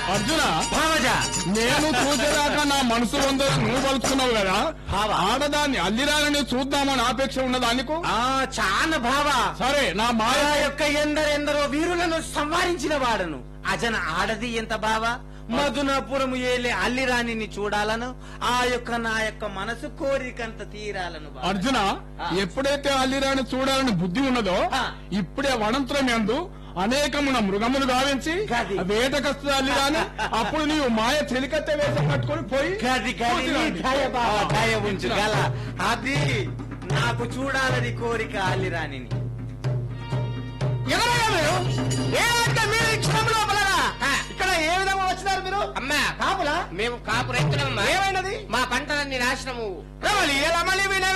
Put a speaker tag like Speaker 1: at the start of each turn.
Speaker 1: అర్జున
Speaker 2: భావజ
Speaker 1: నేను చూసేదాకా నా మనసు వందరూ నువ్వు పలుచుకున్నావు కదా
Speaker 2: భావ.
Speaker 1: ఆడదాన్ని అల్లిరాలని చూద్దామని ఆపేక్ష ఉన్నదా నీకు
Speaker 2: ఆ చాన భావ
Speaker 1: సరే నా మాయ
Speaker 2: ఆ యొక్క ఎందరెందరో వీరులను సంహరించిన వాడను అజన ఆడది ఎంత బావా మధునాపురము ఏలే అల్లిరాణిని చూడాలను ఆ యొక్క నా యొక్క మనసు కోరికంత తీరాలను బావా.
Speaker 1: అర్జున
Speaker 2: ఆ.
Speaker 1: ఎప్పుడైతే అల్లిరాని చూడాలని బుద్ధి ఉన్నదో
Speaker 2: ఆ.
Speaker 1: ఇప్పుడే వనంతరం ఎందు అనేకమున మృగములు గావించి
Speaker 2: గది.
Speaker 1: వేటకస్తు అల్లిరాని అప్పుడు నీవు మాయ చెలికత్తె వేసి పట్టుకొని పోయి
Speaker 2: గది గది నీ
Speaker 1: పోతిరాండి.
Speaker 2: దయ బావా,
Speaker 1: ఆ.
Speaker 2: దయ ఉంచు గల అది నాకు చూడాలని కోరిక అల్లిరాణిని
Speaker 3: ఎవరయ్యా మీరు ఏమంటే మీరు ఈ క్షణంలో బలరా?
Speaker 4: ఆ.
Speaker 3: ఇక్కడ ఏ విధంగా వచ్చినారు మీరు
Speaker 4: అమ్మా
Speaker 3: కాపులా
Speaker 4: మేము కాపు రైతులమ్మా
Speaker 3: ఏమైనది
Speaker 4: మా పంటలన్నీ నాశనము
Speaker 3: రమలి ఎలా మళ్ళీ